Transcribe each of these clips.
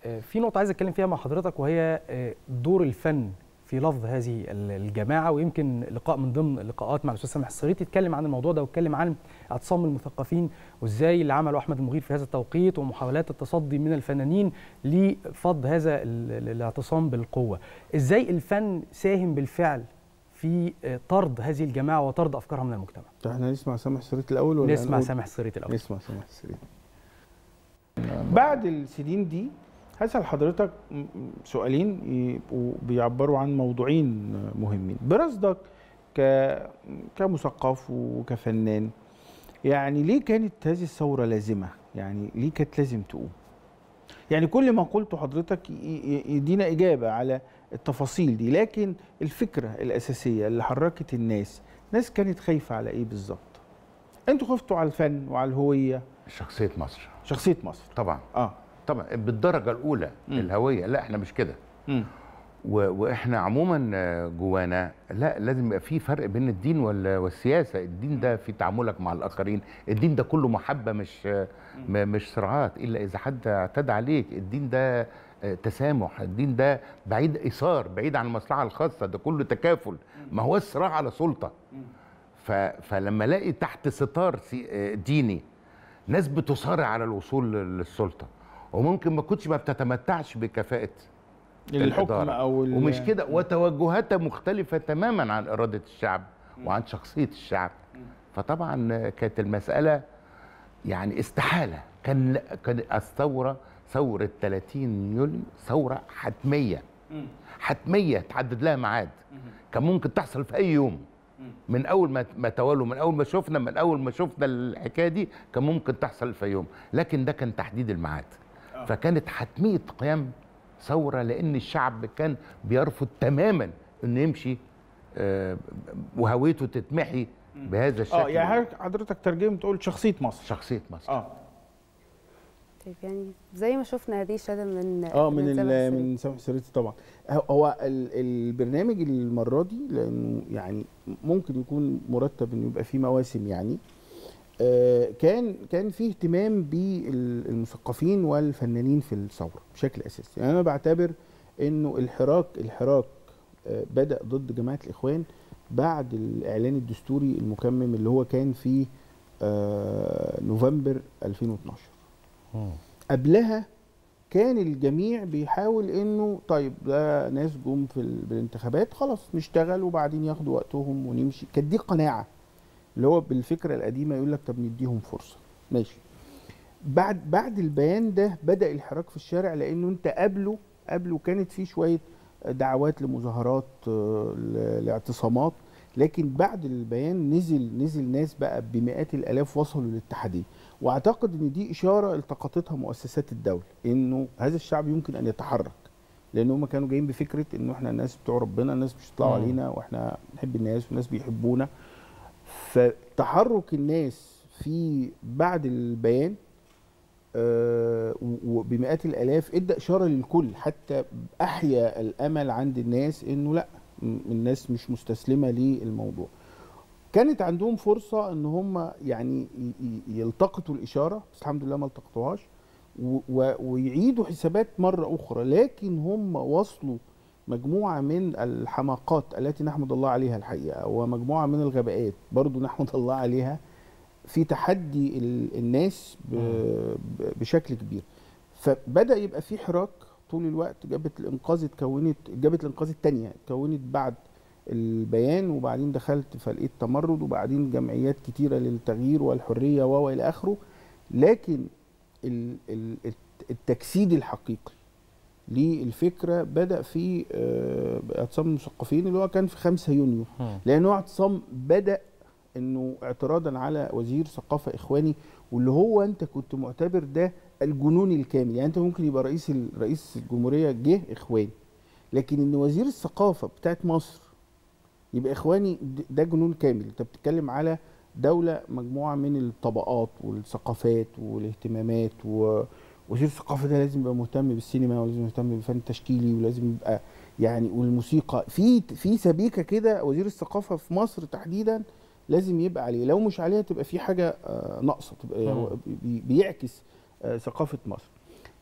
في نقطة عايز أتكلم فيها مع حضرتك وهي دور الفن في لفظ هذه الجماعة ويمكن لقاء من ضمن اللقاءات مع الأستاذ سامح الصريطي اتكلم عن الموضوع ده واتكلم عن اعتصام المثقفين وازاي اللي عمله أحمد المغير في هذا التوقيت ومحاولات التصدي من الفنانين لفض هذا الاعتصام بالقوة ازاي الفن ساهم بالفعل في طرد هذه الجماعة وطرد أفكارها من المجتمع احنا نسمع سامح الصريطي الأول ولا نسمع سامح الصريطي الأول نسمع سامح الصريطي بعد السنين دي هسأل حضرتك سؤالين يبقوا بيعبروا عن موضوعين مهمين برصدك ك... كمثقف وكفنان يعني ليه كانت هذه الثورة لازمة يعني ليه كانت لازم تقوم يعني كل ما قلته حضرتك يدينا إجابة على التفاصيل دي لكن الفكرة الأساسية اللي حركت الناس ناس كانت خايفة على إيه بالظبط انتوا خفتوا على الفن وعلى الهوية شخصية مصر شخصية مصر طبعا اه طبعا بالدرجه الاولى مم. الهويه لا احنا مش كده مم. و- واحنا عموما جوانا لا لازم يبقى في فرق بين الدين وال- والسياسه الدين ده في تعاملك مع الاخرين الدين ده كله محبه مش م- مش صراعات الا اذا حد اعتدى عليك الدين ده آه، تسامح الدين ده بعيد ايثار بعيد عن المصلحه الخاصه ده كله تكافل ما هو الصراع على سلطه ف... فلما الاقي تحت ستار سي... آه، ديني ناس بتصارع على الوصول للسلطه وممكن ما كنتش ما بتتمتعش بكفاءه الحكم الإدارة. او ال- ومش كده وتوجهاتها مختلفة تماما عن إرادة الشعب وعن شخصية الشعب فطبعا كانت المسألة يعني استحالة كان كان الثورة ثورة 30 يوليو ثورة حتمية حتمية تحدد لها ميعاد كان ممكن تحصل في أي يوم من أول ما ما توالوا من أول ما شفنا من أول ما شفنا الحكاية دي كان ممكن تحصل في يوم لكن ده كان تحديد الميعاد فكانت حتمية قيام ثورة لأن الشعب كان بيرفض تماما إنه يمشي آه، وهويته تتمحي بهذا الشكل اه يعني حضرتك- حضرتك ترجمت قلت شخصيه مصر شخصية مصر اه طيب يعني زي ما شفنا هذه الشهاده من اه من سامح ال- السري. من سامح السريتي طبعا هو- هو ال- البرنامج المره دي لانه يعني ممكن يكون مرتب انه يبقى فيه مواسم يعني آه، كان كان فيه اهتمام بالمثقفين والفنانين في الثوره بشكل اساسي يعني انا بعتبر انه الحراك الحراك آه، بدا ضد جماعه الاخوان بعد الاعلان الدستوري المكمم اللي هو كان في آه، نوفمبر 2012 قبلها كان الجميع بيحاول انه طيب ده ناس جم في ال- بالانتخابات خلاص نشتغل وبعدين ياخدوا وقتهم ونمشي كانت دي قناعه اللي هو بالفكره القديمه يقول لك طب نديهم فرصه ماشي بعد بعد البيان ده بدا الحراك في الشارع لانه انت قبله قبله كانت في شويه دعوات لمظاهرات آه، ل- لاعتصامات لكن بعد البيان نزل نزل ناس بقى بمئات الالاف وصلوا للاتحاديه واعتقد ان دي اشاره التقطتها مؤسسات الدوله انه هذا الشعب يمكن ان يتحرك لان هم كانوا جايين بفكره انه احنا الناس بتوع ربنا الناس مش هيطلعوا مم. علينا واحنا بنحب الناس والناس بيحبونا فتحرك الناس في بعد البيان آه، و- وبمئات الالاف ادى اشاره للكل حتى احيا الامل عند الناس انه لا م- الناس مش مستسلمه للموضوع كانت عندهم فرصه ان هم يعني ي- ي- يلتقطوا الاشاره بس الحمد لله ما التقطوهاش و- و- ويعيدوا حسابات مره اخرى لكن هم وصلوا مجموعه من الحماقات التي نحمد الله عليها الحقيقه ومجموعه من الغباءات برضو نحمد الله عليها في تحدي ال- الناس ب- ب- بشكل كبير فبدا يبقى في حراك طول الوقت جبهه الانقاذ اتكونت جبهه الانقاذ الثانيه اتكونت بعد البيان وبعدين دخلت فلقيت تمرد وبعدين جمعيات كتيره للتغيير والحريه و الى اخره لكن ال- ال- الت- التجسيد الحقيقي للفكره بدا في آه، اعتصام المثقفين اللي هو كان في 5 يونيو مم. لانه اعتصام بدا انه اعتراضا على وزير ثقافه اخواني واللي هو انت كنت معتبر ده الجنون الكامل يعني انت ممكن يبقى رئيس ال- رئيس الجمهوريه جه اخواني لكن ان وزير الثقافه بتاعت مصر يبقى اخواني د- ده جنون كامل انت بتتكلم على دوله مجموعه من الطبقات والثقافات والاهتمامات ووزير الثقافه ده لازم يبقى مهتم بالسينما ولازم مهتم بالفن التشكيلي ولازم يبقى يعني والموسيقى في في سبيكه كده وزير الثقافه في مصر تحديدا لازم يبقى عليه لو مش عليها تبقى في حاجه آه، ناقصه تبقى مم. هو بي- بيعكس آه، ثقافه مصر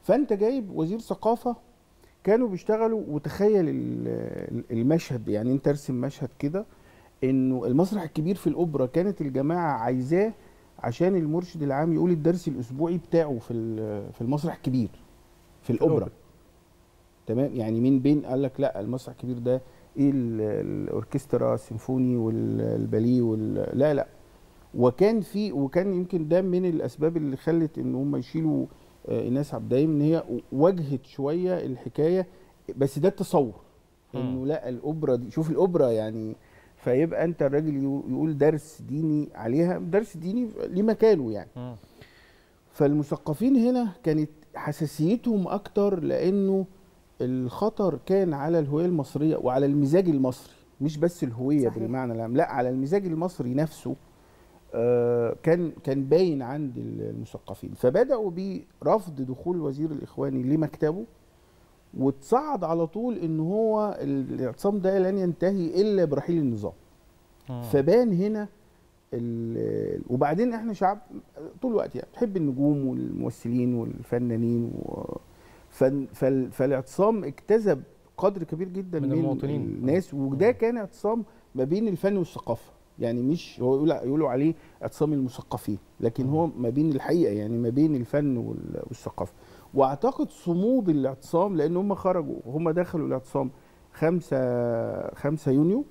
فانت جايب وزير ثقافه كانوا بيشتغلوا وتخيل ال- المشهد يعني انت ارسم مشهد كده انه المسرح الكبير في الاوبرا كانت الجماعه عايزاه عشان المرشد العام يقول الدرس الاسبوعي بتاعه في ال- في المسرح الكبير في الاوبرا الأوبرا. تمام يعني مين بين قال لك لا المسرح الكبير ده ايه ال- الاوركسترا السيمفوني والباليه وال... لا لا وكان في وكان يمكن ده من الاسباب اللي خلت ان هم يشيلوا آه، ايناس عبد الدايم ان هي واجهت شويه الحكايه بس ده التصور انه لا الاوبرا دي شوف الاوبرا يعني فيبقى انت الراجل يقو- يقول درس ديني عليها درس ديني ليه مكانه يعني مم. فالمثقفين هنا كانت حساسيتهم اكتر لانه الخطر كان على الهويه المصريه وعلى المزاج المصري مش بس الهويه صحيح. بالمعنى العام لا على المزاج المصري نفسه آه، كان كان باين عند المثقفين فبداوا برفض دخول وزير الاخواني لمكتبه وتصعد على طول ان هو الاعتصام ده لن ينتهي الا برحيل النظام مم. فبان هنا ال- وبعدين احنا شعب طول الوقت يعني بنحب النجوم والممثلين والفنانين و فن- فال- فالاعتصام اكتسب قدر كبير جدا من من, المواطنين. الناس وده كان اعتصام ما بين الفن والثقافه يعني مش هو يقول يقولوا عليه اعتصام المثقفين لكن هو ما بين الحقيقه يعني ما بين الفن وال- والثقافه واعتقد صمود الاعتصام لان هم خرجوا هم دخلوا الاعتصام 5 5 يونيو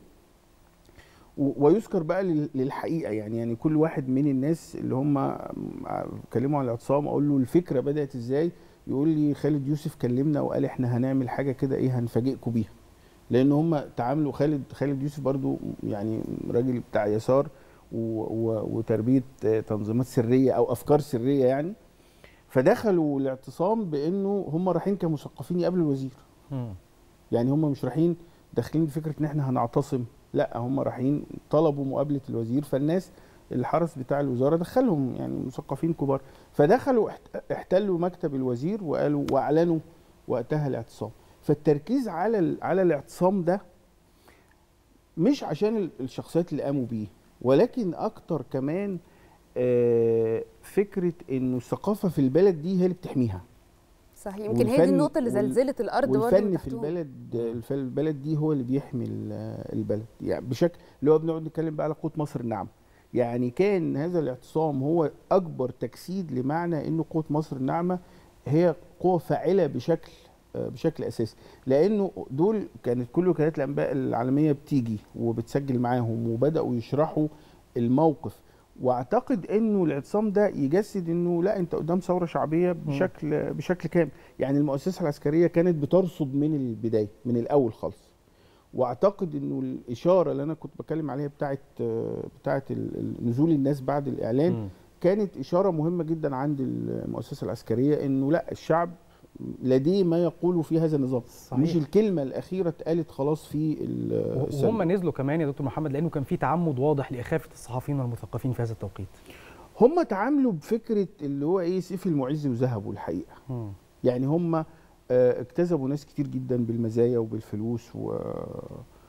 و- ويذكر بقى لل- للحقيقه يعني يعني كل واحد من الناس اللي هم اتكلموا عن الاعتصام اقول له الفكره بدات ازاي يقول لي خالد يوسف كلمنا وقال احنا هنعمل حاجه كده ايه هنفاجئكم بيها لان هم تعاملوا خالد خالد يوسف برضو يعني راجل بتاع يسار و و وتربيه آه، تنظيمات سريه او افكار سريه يعني فدخلوا الاعتصام بانه هم رايحين كمثقفين يقابلوا الوزير مم. يعني هم مش رايحين داخلين بفكره ان احنا هنعتصم لا هم رايحين طلبوا مقابله الوزير فالناس الحرس بتاع الوزاره دخلهم يعني مثقفين كبار فدخلوا احت- احتلوا مكتب الوزير وقالوا واعلنوا وقتها الاعتصام فالتركيز على ال- على الاعتصام ده مش عشان ال- الشخصيات اللي قاموا بيه ولكن اكتر كمان آه، فكره انه الثقافه في البلد دي هي اللي بتحميها صحيح يمكن هي دي والفن النقطه اللي وال- زلزلت الارض برضه والفن من في تحتهم. البلد الف- البلد دي هو اللي بيحمي ال- البلد يعني بشكل اللي هو بنقعد نتكلم بقى على قوه مصر الناعمه يعني كان هذا الاعتصام هو اكبر تجسيد لمعنى انه قوه مصر الناعمه هي قوه فاعله بشكل آه، بشكل اساسي لانه دول كانت كل وكالات الانباء العالميه بتيجي وبتسجل معاهم وبداوا يشرحوا الموقف واعتقد انه الاعتصام ده يجسد انه لا انت قدام ثوره شعبيه بشكل بشكل كامل يعني المؤسسه العسكريه كانت بترصد من البدايه من الاول خالص واعتقد انه الاشاره اللي انا كنت بتكلم عليها بتاعه بتاعه ال- ال- نزول الناس بعد الاعلان مم. كانت اشاره مهمه جدا عند المؤسسه العسكريه انه لا الشعب لديه ما يقول في هذا النظام صحيح. مش الكلمه الاخيره اتقالت خلاص في ال- السنة. وهم نزلوا كمان يا دكتور محمد لانه كان في تعمد واضح لاخافه الصحفيين والمثقفين في هذا التوقيت هم تعاملوا بفكره اللي هو ايه سيف المعز وذهبوا الحقيقه يعني هم آه، اكتسبوا ناس كتير جدا بالمزايا وبالفلوس و